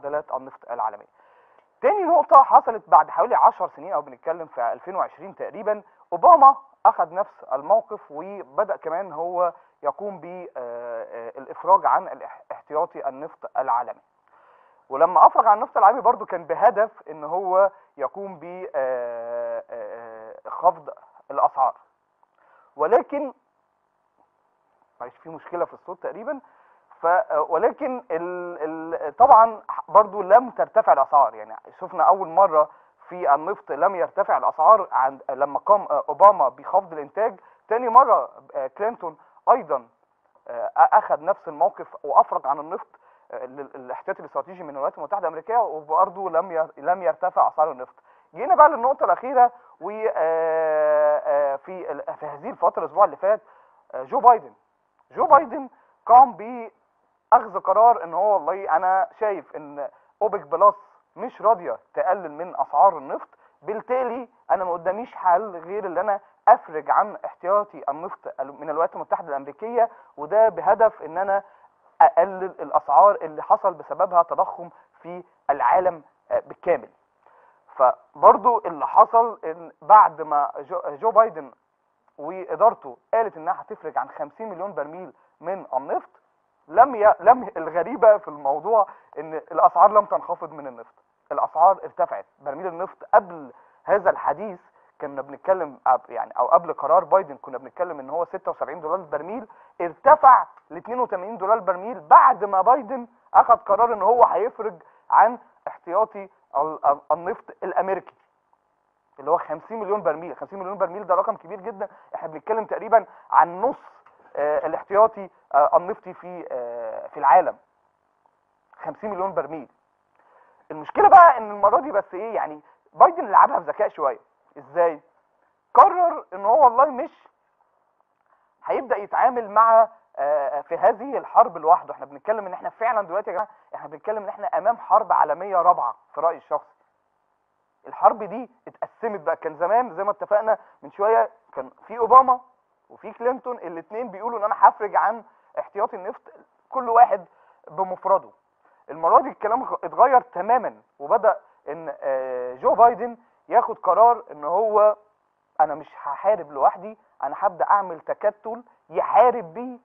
معدلات النفط العالميه. تاني نقطة حصلت بعد حوالي 10 سنين او بنتكلم في 2020 تقريبا اوباما اخذ نفس الموقف وبدأ كمان هو يقوم بالافراج عن الاح- احتياطي النفط العالمي. ولما افرج عن النفط العالمي برضو كان بهدف ان هو يقوم بخفض الاسعار. ولكن معلش في مشكله في الصوت تقريبا ف ولكن ال... ال... طبعا برضو لم ترتفع الاسعار يعني شفنا اول مره في النفط لم يرتفع الاسعار عند لما قام اوباما بخفض الانتاج تاني مره كلينتون ايضا اخذ نفس الموقف وافرج عن النفط الاحتياطي الاستراتيجي من الولايات المتحده الامريكيه وبرضه لم ي... لم يرتفع اسعار النفط جينا بقى للنقطه الاخيره و في ال- في هذه الفتره الاسبوع اللي فات آه، جو بايدن جو بايدن قام باخذ قرار ان هو والله انا شايف ان اوبك بلس مش راضيه تقلل من اسعار النفط بالتالي انا ما قداميش حل غير ان انا افرج عن احتياطي النفط ال- من الولايات المتحده الامريكيه وده بهدف ان انا اقلل الاسعار اللي حصل بسببها تضخم في العالم آه، بالكامل فبرضو اللي حصل ان بعد ما جو, جو بايدن وادارته قالت انها هتفرج عن 50 مليون برميل من النفط لم ي... لم الغريبه في الموضوع ان الاسعار لم تنخفض من النفط الاسعار ارتفعت برميل النفط قبل هذا الحديث كنا بنتكلم أب- يعني او قبل قرار بايدن كنا بنتكلم ان هو 76 دولار البرميل ارتفع ل 82 دولار البرميل بعد ما بايدن اخذ قرار ان هو هيفرج عن احتياطي ال- ال- النفط الامريكي اللي هو 50 مليون برميل 50 مليون برميل ده رقم كبير جدا احنا بنتكلم تقريبا عن نص آه، الاحتياطي آه، النفطي في آه، في العالم 50 مليون برميل المشكله بقى ان المره دي بس ايه يعني بايدن لعبها بذكاء شويه ازاي قرر ان هو والله مش هيبدا يتعامل مع آه، في هذه الحرب لوحده احنا بنتكلم ان احنا فعلا دلوقتي يا جماعه احنا بنتكلم ان احنا امام حرب عالميه رابعه في رايي الشخصي الحرب دي اتقسمت بقى كان زمان زي ما اتفقنا من شويه كان في اوباما وفي كلينتون الاثنين بيقولوا ان انا هفرج عن احتياطي النفط كل واحد بمفرده المره دي الكلام غ- اتغير تماما وبدا ان آه، جو بايدن ياخد قرار ان هو انا مش هحارب لوحدي انا هبدا اعمل تكتل يحارب بيه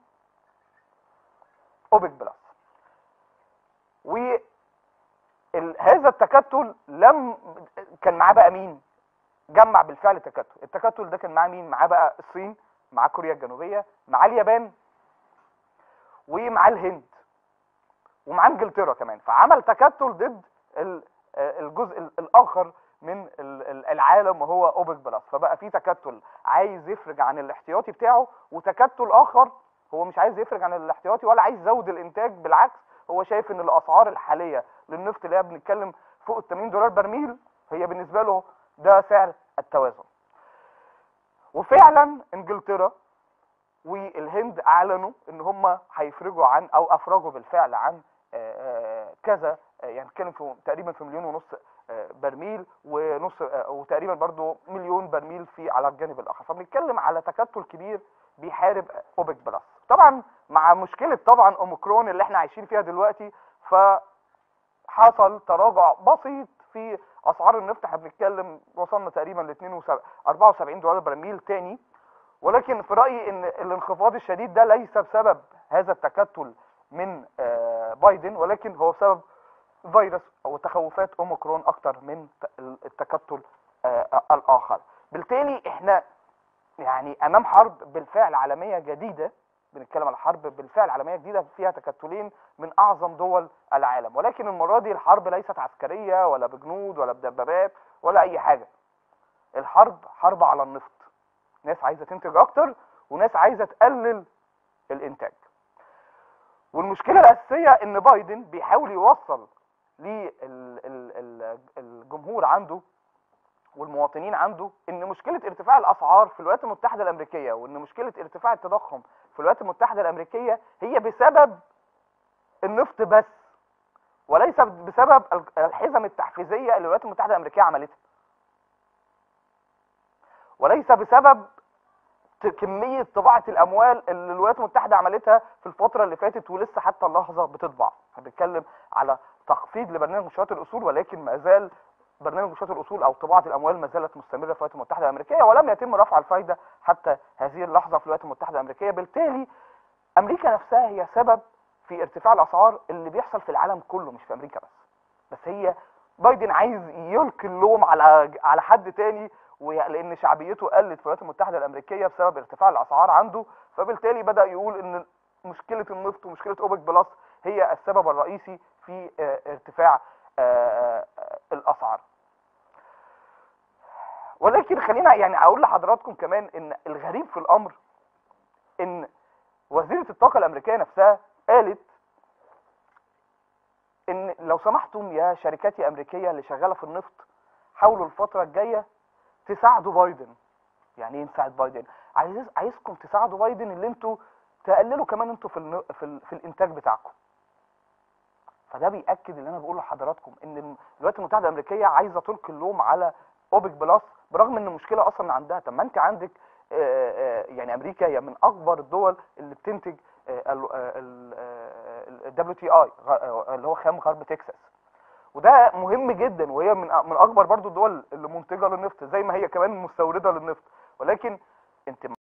اوبك بلس و ال- هذا التكتل لم كان معاه بقى مين جمع بالفعل تكتل التكتل ده كان معاه مين معاه بقى الصين معاه كوريا الجنوبيه معاه اليابان ومعاه الهند ومعاه انجلترا كمان فعمل تكتل ضد ال- آه، الجزء ال- الاخر من ال- ال- العالم وهو اوبك بلس فبقى في تكتل عايز يفرج عن الاحتياطي بتاعه وتكتل اخر هو مش عايز يفرج عن الاحتياطي ولا عايز يزود الانتاج بالعكس هو شايف ان الاسعار الحاليه للنفط اللي هي بنتكلم فوق ال 80 دولار برميل هي بالنسبه له ده سعر التوازن وفعلا انجلترا والهند اعلنوا ان هم هيفرجوا عن او افرجوا بالفعل عن آه، آه، كذا آه، يعني بنتكلم في تقريبا في مليون ونص آه، برميل ونص آه، وتقريبا برضو مليون برميل في على الجانب الاخر فبنتكلم على تكتل كبير بيحارب اوبك بلس طبعا مع مشكله طبعا اوميكرون اللي احنا عايشين فيها دلوقتي فحصل تراجع بسيط في اسعار النفط احنا بنتكلم وصلنا تقريبا ل 74 دولار برميل تاني ولكن في رايي ان الانخفاض الشديد ده ليس بسبب هذا التكتل من آه، بايدن ولكن هو بسبب فيروس او تخوفات اوميكرون اكتر من ت- التكتل آه، الاخر بالتالي احنا يعني امام حرب بالفعل عالميه جديده بنتكلم على حرب بالفعل عالميه جديده فيها تكتلين من اعظم دول العالم ولكن المره دي الحرب ليست عسكريه ولا بجنود ولا بدبابات ولا اي حاجه الحرب حرب على النفط ناس عايزه تنتج اكتر وناس عايزه تقلل الانتاج والمشكله الاساسيه ان بايدن بيحاول يوصل للجمهور عنده والمواطنين عنده ان مشكله ارتفاع الاسعار في الولايات المتحده الامريكيه وان مشكله ارتفاع التضخم في الولايات المتحده الامريكيه هي بسبب النفط بس وليس بسبب الحزم التحفيزيه اللي الولايات المتحده الامريكيه عملتها وليس بسبب ت- كميه طباعه الاموال اللي الولايات المتحده عملتها في الفتره اللي فاتت ولسه حتى اللحظه بتطبع احنا بنتكلم على تخفيض لبرنامج مشروعات الاصول ولكن ما زال برنامج مشروعات الاصول او طباعه الاموال ما زالت مستمره في الولايات المتحده الامريكيه ولم يتم رفع الفايده حتى هذه اللحظه في الولايات المتحده الامريكيه بالتالي امريكا نفسها هي سبب في ارتفاع الاسعار اللي بيحصل في العالم كله مش في امريكا بس بس هي بايدن عايز يلقي اللوم على على حد تاني وي- لان شعبيته قلت في الولايات المتحده الامريكيه بسبب ارتفاع الاسعار عنده فبالتالي بدا يقول ان مشكله النفط ومشكله اوبك بلس هي السبب الرئيسي في آه، ارتفاع آه، آه، الاسعار ولكن خلينا يعني اقول لحضراتكم كمان ان الغريب في الامر ان وزيره الطاقه الامريكيه نفسها قالت ان لو سمحتم يا شركات امريكيه اللي شغاله في النفط حاولوا الفتره الجايه تساعدوا بايدن يعني ايه نساعد بايدن عايز عايزكم تساعدوا بايدن اللي انتوا تقللوا كمان انتوا في الن... في, ال... في الانتاج بتاعكم فده بياكد اللي انا بقوله لحضراتكم ان الولايات المتحده الامريكيه عايزه تلقي اللوم على اوبك بلس برغم ان المشكله اصلا عندها طب ما انت عندك آه، آه، يعني امريكا هي من اكبر الدول اللي بتنتج الدبليو تي اي اللي هو خام غرب تكساس وده مهم جدا وهي من من اكبر برضو الدول اللي منتجه للنفط زي ما هي كمان مستورده للنفط ولكن انت